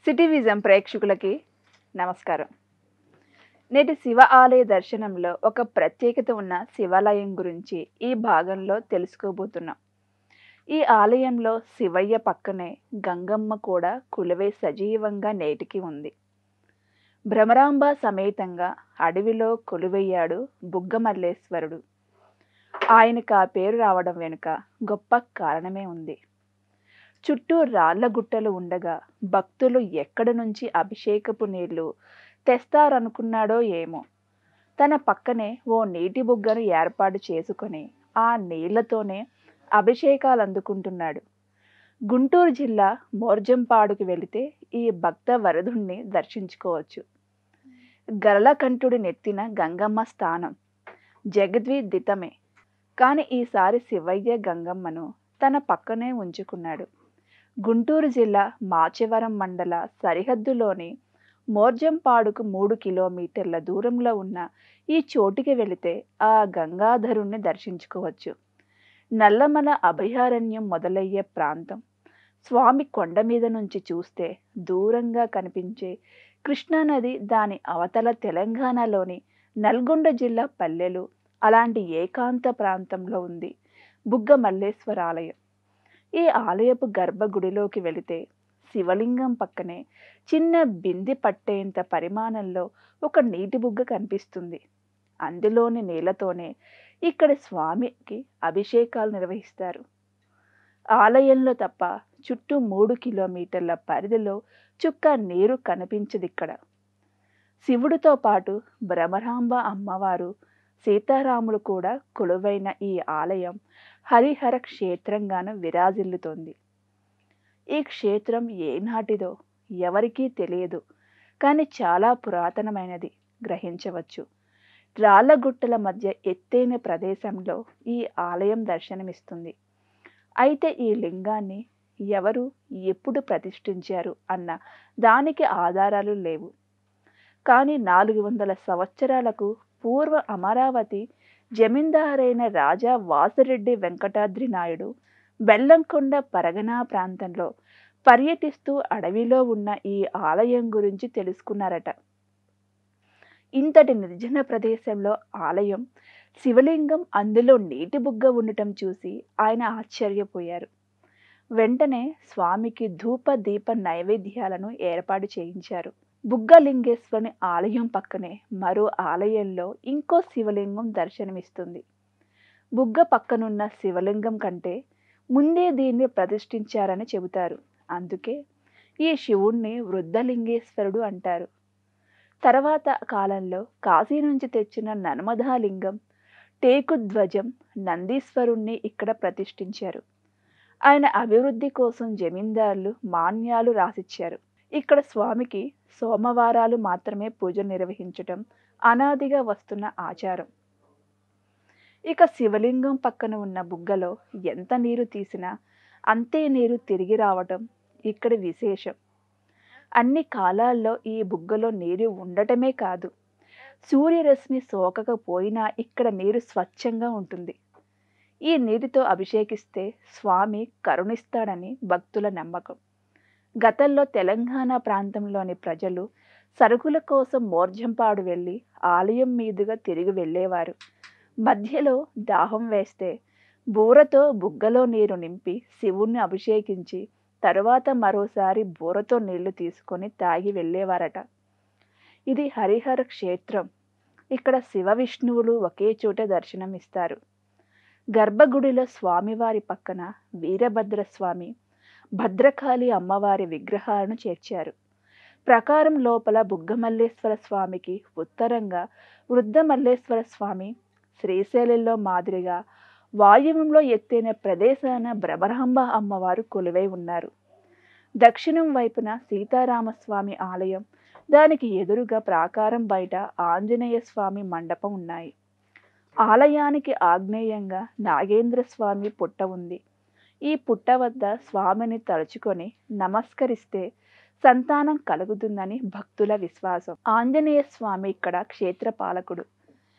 city vision ప్రేక్షకులకి నమస్కారం నేటి శివ ఆలయ దర్శనంలో ఒక ప్రత్యేకత ఉన్న శివాలయం గురించి ఈ భాగంలో తెలుసుకోబోతున్నాం ఈ ఆలయంలో శివయ్య పక్కనే గంగమ్మ కూడా కులవే సజీవంగా నేటికి ఉంది భ్రమరాంబ సమేతంగా అడవిలో కొలువయ్యాడు బుగ్గమల్లేశ్వరుడు ఆయనకు ఆ పేరు రావడం వెనుక గొప్ప కారణమే ఉంది చుట్టూ రాళ్ల గుట్టలు ఉండగా భక్తులు ఎక్కడి నుంచి అభిషేకపు నీళ్లు తెస్తారనుకున్నాడో ఏమో తన పక్కనే ఓ నీటి బుగ్గను ఏర్పాటు చేసుకొని ఆ నీళ్లతోనే అభిషేకాలు అందుకుంటున్నాడు గుంటూరు జిల్లా మోర్జంపాడుకు వెళితే ఈ భక్త వరదుణ్ణి దర్శించుకోవచ్చు గరళకంఠుడి నెత్తిన గంగమ్మ స్థానం జగద్విదితమే కానీ ఈసారి శివయ్య గంగమ్మను తన పక్కనే ఉంచుకున్నాడు గుంటూరు జిల్లా మాచవరం మండల సరిహద్దులోని మోర్జంపాడుకు మూడు కిలోమీటర్ల దూరంలో ఉన్న ఈ చోటికి వెళితే ఆ గంగాధరుణ్ణి దర్శించుకోవచ్చు నల్లమల అభయారణ్యం మొదలయ్యే ప్రాంతం స్వామి కొండ మీద నుంచి చూస్తే దూరంగా కనిపించే కృష్ణానది దాని అవతల తెలంగాణలోని నల్గొండ జిల్లా పల్లెలు అలాంటి ఏకాంత ప్రాంతంలో ఉంది బుగ్గ మల్లేశ్వర ఆలయం ఈ ఆలయపు గర్భగుడిలోకి వెళితే శివలింగం పక్కనే చిన్న బింది పట్టేంత పరిమాణంలో ఒక నీటి బుగ్గ కనిపిస్తుంది అందులోని నీళ్లతోనే ఇక్కడ స్వామికి అభిషేకాలు నిర్వహిస్తారు ఆలయంలో తప్ప చుట్టూ మూడు కిలోమీటర్ల పరిధిలో చుక్క నీరు కనిపించదు ఇక్కడ శివుడితో పాటు భ్రమరాంబ అమ్మవారు సీతారాములు కూడా కొలువైన ఈ ఆలయం హరిహర క్షేత్రంగాను విరాజిల్లుతోంది ఈ క్షేత్రం ఏనాటిదో ఎవరికీ తెలియదు కానీ చాలా పురాతనమైనది గ్రహించవచ్చు రాళ్ళగుట్టల మధ్య ఎత్తైన ప్రదేశంలో ఈ ఆలయం దర్శనమిస్తుంది అయితే ఈ లింగాన్ని ఎవరు ఎప్పుడు ప్రతిష్ఠించారు అన్న దానికి ఆధారాలు లేవు కానీ నాలుగు వందల సంవత్సరాలకు పూర్వ అమరావతి జమీందారైన రాజా వాసిరెడ్డి వెంకటాద్రి నాయుడు బెల్లంకొండ పరగనా ప్రాంతంలో పర్యటిస్తూ అడవిలో ఉన్న ఈ ఆలయం గురించి తెలుసుకున్నారట ఇంతటి నిర్జన ప్రదేశంలో ఆలయం శివలింగం అందులో నీటి బుగ్గ ఉండటం చూసి ఆయన ఆశ్చర్యపోయారు వెంటనే స్వామికి ధూప దీప నైవేద్యాలను ఏర్పాటు చేయించారు బుగ్గలింగేశ్వరుని ఆలయం పక్కనే మరో ఆలయంలో ఇంకో శివలింగం దర్శనమిస్తుంది బుగ్గ పక్కనున్న శివలింగం కంటే ముందే దీన్ని ప్రతిష్ఠించారని చెబుతారు అందుకే ఈ శివుణ్ణి వృద్ధలింగేశ్వరుడు అంటారు తర్వాత కాలంలో కాశీ నుంచి తెచ్చిన నర్మదా లింగం టేకుధ్వజం నందీశ్వరుణ్ణి ఇక్కడ ప్రతిష్ఠించారు ఆయన అభివృద్ధి కోసం జమీందారులు మాన్యాలు రాసిచ్చారు ఇక్కడ స్వామికి సోమవారాలు మాత్రమే పూజ నిర్వహించటం అనాదిగా వస్తున్న ఆచారం ఇక శివలింగం పక్కన ఉన్న బుగ్గలో ఎంత నీరు తీసినా అంతే నీరు తిరిగి రావటం ఇక్కడ విశేషం అన్ని కాలాల్లో ఈ బుగ్గలో నీరు ఉండటమే కాదు సూర్యరశ్మి సోకకపోయినా ఇక్కడ నీరు స్వచ్ఛంగా ఉంటుంది ఈ నీటితో అభిషేకిస్తే స్వామి కరుణిస్తాడని భక్తుల నమ్మకం గతంలో తెలంగాణ ప్రాంతంలోని ప్రజలు సరుకుల కోసం మోర్జంపాడు వెళ్ళి ఆలయం మీదుగా తిరిగి వెళ్ళేవారు మధ్యలో దాహం వేస్తే బూరతో బుగ్గలో నీరు నింపి శివుణ్ణి అభిషేకించి తరువాత మరోసారి బూరతో నీళ్లు తీసుకొని తాగి వెళ్ళేవారట ఇది హరిహర క్షేత్రం ఇక్కడ శివ విష్ణువులు ఒకే చోట దర్శనం ఇస్తారు గర్భగుడిలో స్వామివారి పక్కన వీరభద్ర స్వామి భద్రకాళి అమ్మవారి విగ్రహాలను చేర్చారు ప్రకారం లోపల బుగ్గమల్లేశ్వర స్వామికి ఉత్తరంగా వృద్ధమల్లేశ్వర స్వామి శ్రీశైలంలో మాదిరిగా వాయువ్యంలో ఎత్తైన ప్రదేశాన భ్రమరాంబ అమ్మవారు కొలువై ఉన్నారు దక్షిణం వైపున సీతారామస్వామి ఆలయం దానికి ఎదురుగా ప్రాకారం బయట ఆంజనేయ స్వామి మండపం ఉన్నాయి ఆలయానికి ఆగ్నేయంగా నాగేంద్ర స్వామి పుట్ట ఉంది ఈ పుట్ట వద్ద స్వామిని తలుచుకొని నమస్కరిస్తే సంతానం కలుగుతుందని భక్తుల విశ్వాసం ఆంజనేయ స్వామి ఇక్కడ క్షేత్రపాలకుడు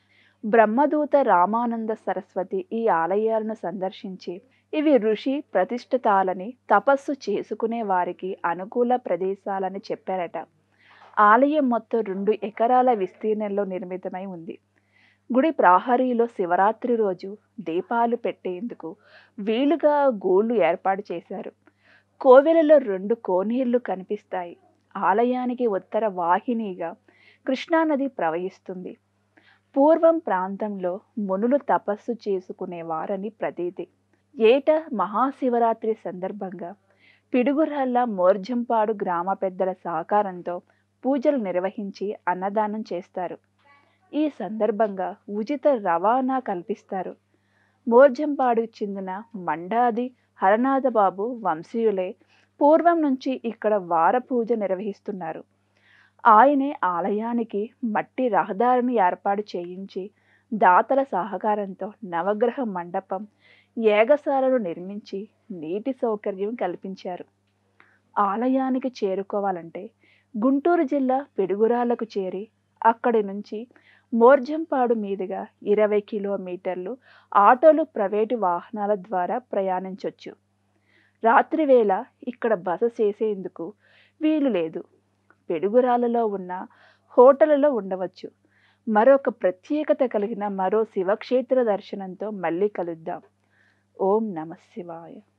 బ్రహ్మదూత రామానంద సరస్వతి ఈ ఆలయాలను సందర్శించి ఇవి ఋషి ప్రతిష్ఠితాలని తపస్సు చేసుకునే వారికి అనుకూల ప్రదేశాలని చెప్పారట ఆలయం మొత్తం రెండు ఎకరాల విస్తీర్ణంలో నిర్మితమై ఉంది గుడి ప్రహరీలో శివరాత్రి రోజు దీపాలు పెట్టేందుకు వీలుగా గోళ్ళు ఏర్పాటు చేశారు కోవెలలో రెండు కోనేళ్లు కనిపిస్తాయి ఆలయానికి ఉత్తర వాహినిగా కృష్ణానది ప్రవహిస్తుంది పూర్వం ప్రాంతంలో మునులు తపస్సు చేసుకునేవారని ప్రతీతి ఏటా మహాశివరాత్రి సందర్భంగా పిడుగురాళ్ళ మోర్జంపాడు గ్రామ పెద్దల సహకారంతో పూజలు నిర్వహించి అన్నదానం చేస్తారు ఈ సందర్భంగా ఉచిత రవాణా కల్పిస్తారు మోర్జంపాడుకు చెందిన మండాది హరనాథబాబు వంశీయులే పూర్వం నుంచి ఇక్కడ వార పూజ నిర్వహిస్తున్నారు ఆయనే ఆలయానికి మట్టి రహదారిని ఏర్పాటు చేయించి దాతల సహకారంతో నవగ్రహ మండపం ఏగశాలను నిర్మించి నీటి సౌకర్యం కల్పించారు ఆలయానికి చేరుకోవాలంటే గుంటూరు జిల్లా పిడుగురాలకు చేరి అక్కడి నుంచి మోర్జంపాడు మీదుగా ఇరవై కిలోమీటర్లు ఆటోలు ప్రైవేటు వాహనాల ద్వారా ప్రయాణించవచ్చు రాత్రివేళ ఇక్కడ బస చేసేందుకు వీలు లేదు పిడుగురాలలో ఉన్న హోటళ్లలో ఉండవచ్చు మరొక ప్రత్యేకత కలిగిన మరో శివక్షేత్ర దర్శనంతో మళ్ళీ కలుద్దాం ఓం నమ శివాయ